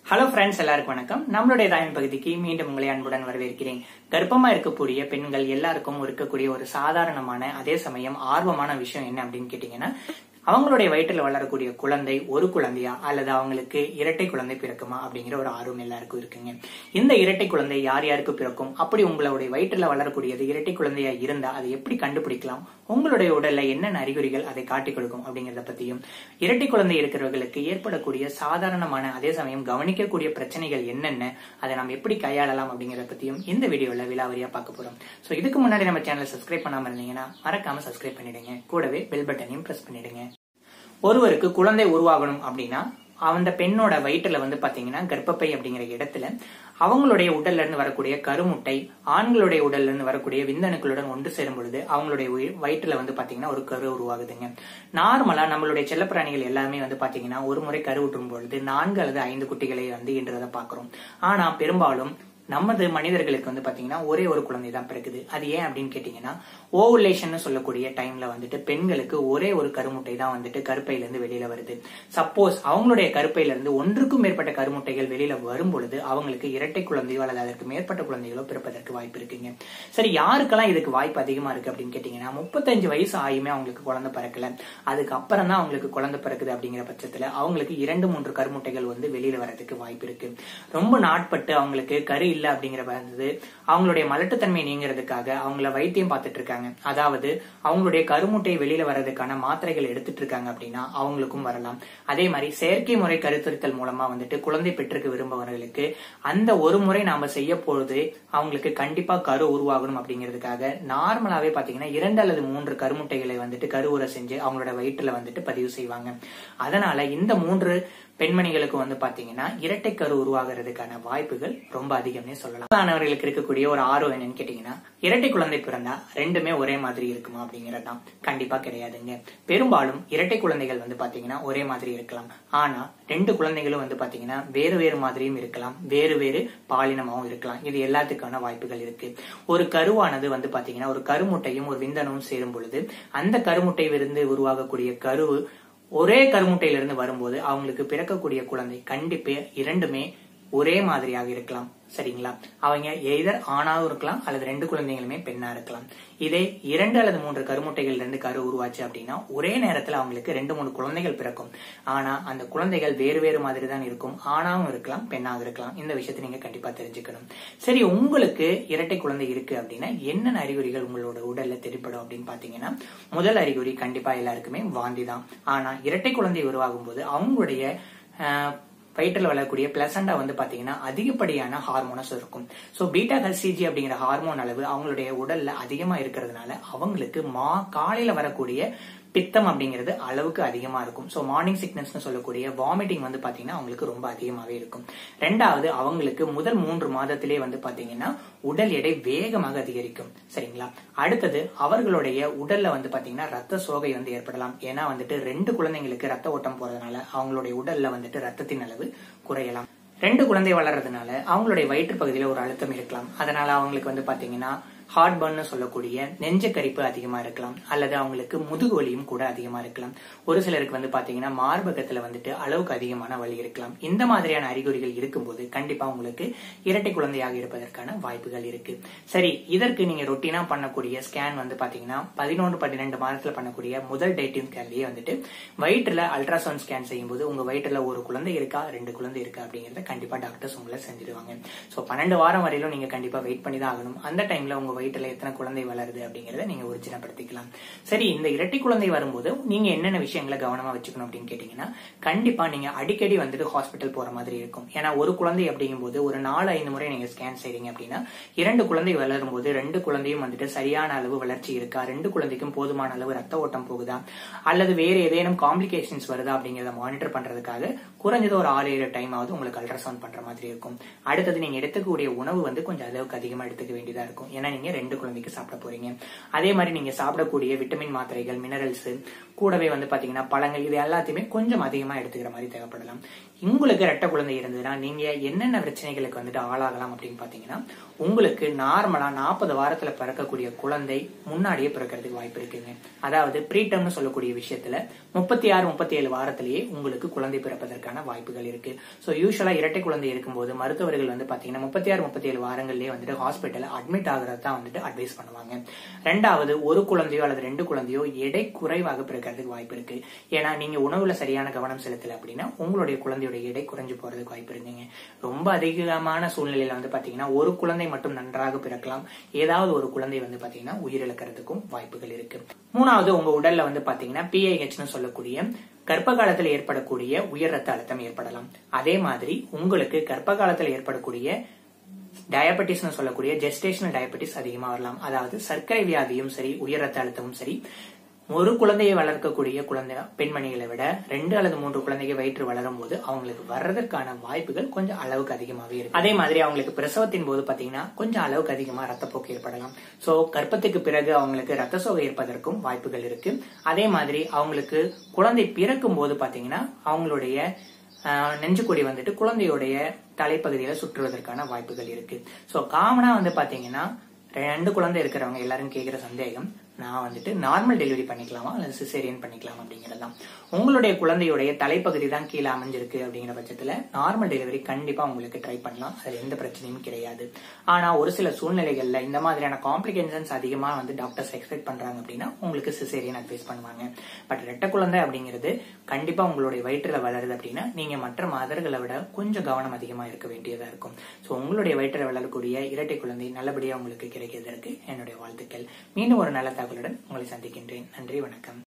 hello friends எல்லாருக்கும் வணக்கம் நம்மளுடைய தாயின் பகுதிக்கு மீண்டும் உங்களை அன்புடன் வரவேற்கிறேன் கர்ப்பமா இருக்கக்கூடிய பெண்கள் எல்லாருக்கும் இருக்கக்கூடிய ஒரு சாதாரணமான அதே சமயம் ஆர்வமான விஷயம் என்ன அப்படின்னு கேட்டீங்கன்னா அவங்களுடைய வயிற்றில் வளரக்கூடிய குழந்தை ஒரு குழந்தையா அல்லது அவங்களுக்கு இரட்டை குழந்தை பிறக்குமா அப்படிங்கிற ஒரு ஆர்வம் எல்லாருக்கும் இருக்குங்க இந்த இரட்டை குழந்தை யார் யாருக்கு பிறக்கும் அப்படி உங்களுடைய வயிற்றில் வளரக்கூடியது இரட்டை குழந்தையா இருந்தா அதை எப்படி கண்டுபிடிக்கலாம் உங்களுடைய உடல்ல என்னென்ன அறிகுறிகள் அதை காட்டிக் கொடுக்கும் அப்படிங்கறத பத்தியும் இரட்டை குழந்தை இருக்கிறவர்களுக்கு ஏற்படக்கூடிய சாதாரணமான அதே சமயம் கவனிக்கக்கூடிய பிரச்சனைகள் என்னென்ன அதை நாம் எப்படி கையாளலாம் அப்படிங்கறத பத்தியும் இந்த வீடியோல விலாவரியா பார்க்க போறோம் சோ இதுக்கு முன்னாடி நம்ம சேனலை சப்ஸ்கிரைப் பண்ணாம இருந்தீங்கன்னா மறக்காம சப்ஸ்கிரைப் பண்ணிடுங்க கூடவே பெல் பட்டனையும் பிரஸ் பண்ணிடுங்க ஒருவருக்கு குழந்தை உருவாகணும் அப்படின்னா அந்த பெண்ணோட வயிற்றுல வந்து பாத்தீங்கன்னா கர்ப்பப்பை அப்படிங்கிற இடத்துல அவங்களுடைய உடல்ல இருந்து வரக்கூடிய கருமுட்டை ஆண்களுடைய உடல்ல இருந்து வரக்கூடிய விந்தணுக்களுடன் ஒன்று சேரும் பொழுது அவங்களுடைய உயிர்- வயிற்றுல வந்து பாத்தீங்கன்னா ஒரு கரு உருவாகுதுங்க நார்மலா நம்மளுடைய செல்லப்பிராணிகள் எல்லாமே வந்து பாத்தீங்கன்னா ஒரு முறை கருவுற்றும் பொழுது நான்கு அல்லது ஐந்து குட்டிகளை வந்து ஈன்றதை பாக்குறோம் ஆனா பெரும்பாலும் நமது மனிதர்களுக்கு வந்து பாத்தீங்கன்னா ஒரே ஒரு குழந்தை தான் பிறக்குது அது ஏன் அப்படின்னு கேட்டீங்கன்னா ஓவுலேஷன் சொல்லக்கூடிய டைம்ல வந்துட்டு பெண்களுக்கு ஒரே ஒரு கருமுட்டை தான் வந்துட்டு கருப்பையில இருந்து வெளியில வருது சப்போஸ் அவங்களுடைய கருப்பையில இருந்து ஒன்றுக்கும் மேற்பட்ட கருமுட்டைகள் வெளியில வரும் பொழுது அவங்களுக்கு இரட்டை குழந்தையோ அல்லது அதற்கு மேற்பட்ட குழந்தைகளோ பிறப்பதற்கு வாய்ப்பு இருக்குங்க சரி யாருக்கெல்லாம் இதுக்கு வாய்ப்பு அதிகமா இருக்கு அப்படின்னு கேட்டீங்கன்னா முப்பத்தஞ்சு வயசு ஆயுமே அவங்களுக்கு குழந்தை பிறக்கல அதுக்கு அப்புறம் தான் அவங்களுக்கு குழந்தை பிறக்குது அப்படிங்கிற பட்சத்துல அவங்களுக்கு இரண்டு மூன்று கருமுட்டைகள் வந்து வெளியில வரதுக்கு வாய்ப்பு இருக்கு ரொம்ப நாட்பட்டு அவங்களுக்கு கரு இல்ல அப்படிங்கிற வந்து அவங்களுடைய மலட்டுத்தன்மை நீங்கிறதுக்காக அவங்கள வைத்தியம் பார்த்துட்டு இருக்காங்க அதாவது அவங்களுடைய கருமுட்டை வெளியில வர்றதுக்கான மாத்திரைகள் எடுத்துட்டு இருக்காங்க அப்படின்னா அவங்களுக்கும் வரலாம் அதே மாதிரி செயற்கை முறை கருத்தரித்தல் மூலமா வந்துட்டு குழந்தை பெற்றுக்க விரும்பவர்களுக்கு அந்த ஒரு முறை நாம செய்ய பொழுது அவங்களுக்கு கண்டிப்பா கரு உருவாகணும் அப்படிங்கிறதுக்காக நார்மலாவே பாத்தீங்கன்னா இரண்டு அல்லது மூன்று கருமுட்டைகளை வந்துட்டு கருவுரை செஞ்சு அவங்களோட வயிற்றுல வந்துட்டு பதிவு செய்வாங்க அதனால இந்த மூன்று பெண்மணிகளுக்கு வந்து பாத்தீங்கன்னா இரட்டை கரு உருவாகிறதுக்கான வாய்ப்புகள் ரொம்ப அதிகம்னே சொல்லலாம் மாணவர்களுக்கு இருக்கக்கூடிய ஒரு ஆர்வம் என்னன்னு கேட்டீங்கன்னா இரட்டை குழந்தை பிறந்தா ரெண்டுமே ஒரே மாதிரி இருக்குமா அப்படிங்கறதுதான் கண்டிப்பா கிடையாதுங்க பெரும்பாலும் இரட்டை குழந்தைகள் வந்து பாத்தீங்கன்னா ஒரே மாதிரி இருக்கலாம் ஆனா ரெண்டு குழந்தைகளும் வந்து பாத்தீங்கன்னா வேறு வேறு மாதிரியும் இருக்கலாம் வேறு வேறு பாலினமாவும் இருக்கலாம் இது எல்லாத்துக்கான வாய்ப்புகள் இருக்கு ஒரு கருவானது வந்து பாத்தீங்கன்னா ஒரு கருமுட்டையும் ஒரு விந்தனமும் சேரும் பொழுது அந்த கருமுட்டையிலிருந்து உருவாகக்கூடிய கருவு ஒரே கருமுட்டையிலிருந்து வரும்போது அவங்களுக்கு பிறக்கக்கூடிய குழந்தை கண்டிப்பா இரண்டுமே ஒரே மாதிரியாக இருக்கலாம் சரிங்களா அவங்க எய்தர் ஆணாவும் இருக்கலாம் அல்லது ரெண்டு குழந்தைகளுமே பெண்ணா இருக்கலாம் இதே இரண்டு அல்லது மூன்று கருமுட்டைகள் இருந்து கரு உருவாச்சு அப்படின்னா ஒரே நேரத்துல அவங்களுக்கு ரெண்டு மூணு குழந்தைகள் பிறக்கும் ஆனா அந்த குழந்தைகள் வேறு வேறு மாதிரி தான் இருக்கும் ஆணாவும் இருக்கலாம் பெண்ணாகவும் இருக்கலாம் இந்த விஷயத்தை நீங்க கண்டிப்பா தெரிஞ்சுக்கணும் சரி உங்களுக்கு இரட்டை குழந்தை இருக்கு அப்படின்னா என்னென்ன அறிகுறிகள் உங்களோட உடல்ல தெரியப்படும் அப்படின்னு பாத்தீங்கன்னா முதல் அறிகுறி கண்டிப்பா எல்லாருக்குமே வாந்தி தான் ஆனா இரட்டை குழந்தை உருவாகும் போது அவங்களுடைய ஆஹ், வயிற்றில் வளரக்கூடிய பிளசண்டா வந்து பாத்தீங்கன்னா அதிகப்படியான ஹார்மோனஸ் இருக்கும் சோ பீட்டா ஹெச்சிஜி அப்படிங்கிற ஹார்மோன் அளவு அவங்களுடைய உடல்ல அதிகமா இருக்கிறதுனால அவங்களுக்கு மா காலையில வரக்கூடிய பித்தம் அப்படிங்கிறது அளவுக்கு அதிகமா இருக்கும் சோ மார்னிங் சிக்னஸ்னு சொல்லக்கூடிய வாமிட்டிங் வந்து பாத்தீங்கன்னா அவங்களுக்கு ரொம்ப அதிகமாவே இருக்கும் ரெண்டாவது அவங்களுக்கு முதல் மூன்று மாதத்திலே வந்து பாத்தீங்கன்னா உடல் எடை வேகமாக அதிகரிக்கும் சரிங்களா அடுத்தது அவர்களுடைய உடல்ல வந்து பாத்தீங்கன்னா ரத்த சோகை வந்து ஏற்படலாம் ஏன்னா வந்துட்டு ரெண்டு குழந்தைங்களுக்கு ரத்த ஓட்டம் போறதுனால அவங்களுடைய உடல்ல வந்துட்டு ரத்தத்தின் அளவு குறையலாம் ரெண்டு குழந்தை வளர்றதுனால அவங்களுடைய வயிற்று பகுதியில ஒரு அழுத்தம் இருக்கலாம் அதனால அவங்களுக்கு வந்து பாத்தீங்கன்னா ஹார்ட் பர்ன் சொல்லக்கூடிய நெஞ்ச கரிப்பு அதிகமா இருக்கலாம் அல்லது அவங்களுக்கு முதுகு வலியும் கூட அதிகமா இருக்கலாம் ஒரு சிலருக்கு வந்து பாத்தீங்கன்னா மார்பகத்துல வந்துட்டு அளவுக்கு அதிகமான வலி இருக்கலாம் இந்த மாதிரியான அறிகுறிகள் இருக்கும்போது கண்டிப்பா உங்களுக்கு இரட்டை குழந்தையாக இருப்பதற்கான வாய்ப்புகள் இருக்கு சரி இதற்கு நீங்க ரொட்டீனா பண்ணக்கூடிய ஸ்கேன் வந்து பாத்தீங்கன்னா பதினொன்று பன்னிரெண்டு மாதத்துல பண்ணக்கூடிய முதல் டேட்டிங் ஸ்கேன்லயே வந்துட்டு வயிற்றுல அல்ட்ராசவுண்ட் ஸ்கேன் செய்யும்போது உங்க வயிற்றுல ஒரு குழந்தை இருக்கா ரெண்டு குழந்தை இருக்கா அப்படிங்கறத கண்டிப்பா டாக்டர்ஸ் உங்களை செஞ்சிருவாங்க சோ பன்னெண்டு வாரம் வரையிலும் நீங்க கண்டிப்பா வெயிட் பண்ணி தான் ஆகணும் அந்த டைம்ல உங்க வயிற்றுல எத்தனை குழந்தை வளருது அப்படிங்கறத நீங்க உறுதிப்படுத்திக்கலாம் சரி இந்த இரட்டை குழந்தை வரும்போது நீங்க என்னென்ன விஷயங்களை கவனமா வச்சுக்கணும் அப்படின்னு கேட்டீங்கன்னா கண்டிப்பா நீங்க அடிக்கடி வந்துட்டு ஹாஸ்பிட்டல் போற மாதிரி இருக்கும் ஏன்னா ஒரு குழந்தை அப்படிங்கும்போது ஒரு நாலு ஐந்து முறை நீங்க ஸ்கேன் செய்றீங்க அப்படின்னா இரண்டு குழந்தை வளரும் போது ரெண்டு குழந்தையும் வந்துட்டு சரியான அளவு வளர்ச்சி இருக்கா ரெண்டு குழந்தைக்கும் போதுமான அளவு ரத்த ஓட்டம் போகுதா அல்லது வேற ஏதேனும் காம்ப்ளிகேஷன்ஸ் வருதா அப்படிங்கறத மானிட்டர் பண்றதுக்காக குறைஞ்சது ஒரு ஆறு ஏழு டைம் ஆகுது உங்களுக்கு அல்ட்ராசவுண்ட் பண்ற மாதிரி இருக்கும் அடுத்தது நீங்க எடுத்துக்கக்கூடிய உணவு வந்து கொஞ்சம் அளவுக்கு அதிகமா எடுத்துக்க வேண்டியதா இருக்கும் ஏன்னா நீங்க ரெண்டு குழந்தைக்கு சாப்பிட போறீங்க அதே மாதிரி நீங்க சாப்பிடக்கூடிய விட்டமின் மாத்திரைகள் மினரல்ஸ் கூடவே வந்து பாத்தீங்கன்னா பழங்கள் இது எல்லாத்தையுமே கொஞ்சம் அதிகமா எடுத்துக்கிற மாதிரி தேவைப்படலாம் உங்களுக்கு ரெட்ட குழந்தை இருந்ததுன்னா நீங்க என்னென்ன பிரச்சனைகளுக்கு வந்துட்டு ஆளாகலாம் அப்படின்னு பாத்தீங்கன்னா உங்களுக்கு நார்மலா நாற்பது வாரத்துல பிறக்கக்கூடிய குழந்தை முன்னாடியே பிறக்கிறதுக்கு வாய்ப்பு இருக்குங்க அதாவது ப்ரீடம்னு சொல்லக்கூடிய விஷயத்துல முப்பத்தி ஆறு முப்பத்தி ஏழு வாரத்திலேயே உங்களுக்கு குழந்தை பிறப்பதற்கான வருவதற்கான வாய்ப்புகள் இருக்கு ஸோ யூஸ்வலா இரட்டை குழந்தை இருக்கும்போது மருத்துவர்கள் வந்து பாத்தீங்கன்னா முப்பத்தி ஆறு முப்பத்தி ஏழு வாரங்கள்லயே வந்துட்டு ஹாஸ்பிட்டல் அட்மிட் ஆகுறது தான் வந்துட்டு அட்வைஸ் பண்ணுவாங்க ரெண்டாவது ஒரு குழந்தையோ அல்லது ரெண்டு குழந்தையோ எடை குறைவாக பிறக்கிறதுக்கு வாய்ப்பு இருக்கு ஏன்னா நீங்க உணவுல சரியான கவனம் செலுத்தல அப்படின்னா உங்களுடைய குழந்தையோட எடை குறைஞ்சு போறதுக்கு வாய்ப்பு இருக்குங்க ரொம்ப அதிகமான சூழ்நிலையில வந்து பாத்தீங்கன்னா ஒரு குழந்தை மட்டும் நன்றாக பிறக்கலாம் ஏதாவது ஒரு குழந்தை வந்து பாத்தீங்கன்னா உயிரிழக்கிறதுக்கும் வாய்ப்புகள் இருக்கு மூணாவது உங்க உடல்ல வந்து பாத்தீங்கன்னா பிஐஹெச்னு சொல்லக்கூடிய கர்ப்ப காலத்தில் ஏற்படக்கூடிய உயர் ரத்த அழுத்தம் ஏற்படலாம் அதே மாதிரி உங்களுக்கு கர்ப்ப காலத்தில் ஏற்படக்கூடிய டயபெட்டிஸ்னு சொல்லக்கூடிய ஜெஸ்டேஷனல் டயபெட்டிஸ் அதிகமா வரலாம் அதாவது சர்க்கரை வியாதியும் சரி உயர் ரத்த அழுத்தமும் சரி ஒரு குழந்தையை வளர்க்கக்கூடிய குழந்தை பெண்மணிகளை விட ரெண்டு அல்லது மூன்று குழந்தைகள் வயிற்று வளரும் போது அவங்களுக்கு வர்றதற்கான வாய்ப்புகள் கொஞ்சம் அளவுக்கு அதிகமாகவே இருக்கு அதே மாதிரி அவங்களுக்கு பிரசவத்தின் போது பாத்தீங்கன்னா கொஞ்சம் அளவுக்கு அதிகமா ரத்தப்போக்கு ஏற்படலாம் சோ கர்ப்பத்துக்கு பிறகு அவங்களுக்கு ரத்த சோகை ஏற்பதற்கும் வாய்ப்புகள் இருக்கு அதே மாதிரி அவங்களுக்கு குழந்தை பிறக்கும் போது பாத்தீங்கன்னா அவங்களுடைய நெஞ்சுக்கொடி வந்துட்டு குழந்தையுடைய தலைப்பகுதியில சுற்றுவதற்கான வாய்ப்புகள் இருக்கு சோ காமனா வந்து பாத்தீங்கன்னா ரெண்டு குழந்தை இருக்கிறவங்க எல்லாரும் கேட்கிற சந்தேகம் நான் வந்துட்டு நார்மல் டெலிவரி பண்ணிக்கலாமா அல்லது சிசேரியன் பண்ணிக்கலாம் அப்படிங்கிறது தான் உங்களுடைய குழந்தையுடைய தலைப்பகுதி தான் கீழே அமைஞ்சிருக்கு அப்படிங்கிற பட்சத்துல நார்மல் டெலிவரி கண்டிப்பா உங்களுக்கு ட்ரை பண்ணலாம் அதுல எந்த பிரச்சனையும் கிடையாது ஆனா ஒரு சில சூழ்நிலைகள்ல இந்த மாதிரியான காம்ப்ளிகேஷன்ஸ் அதிகமா வந்து டாக்டர்ஸ் எக்ஸ்பெக்ட் பண்றாங்க அப்படின்னா உங்களுக்கு சிசேரியன் அட்வைஸ் பண்ணுவாங்க பட் ரெட்ட குழந்தை அப்படிங்கிறது கண்டிப்பா உங்களுடைய வயிற்றுல வளருது அப்படின்னா நீங்க மற்ற மதர்களை விட கொஞ்சம் கவனம் அதிகமா இருக்க வேண்டியதா இருக்கும் சோ உங்களுடைய வயிற்றுல வளரக்கூடிய இரட்டை குழந்தை நல்லபடியா உங்களுக்கு கிடைக்கிறதற்கு என்னுடைய வாழ்த்துக்கள் மீண்டும் ஒரு நல்ல தகவலுடன் உங்களை சந்திக்கின்றேன் நன்றி வணக்கம்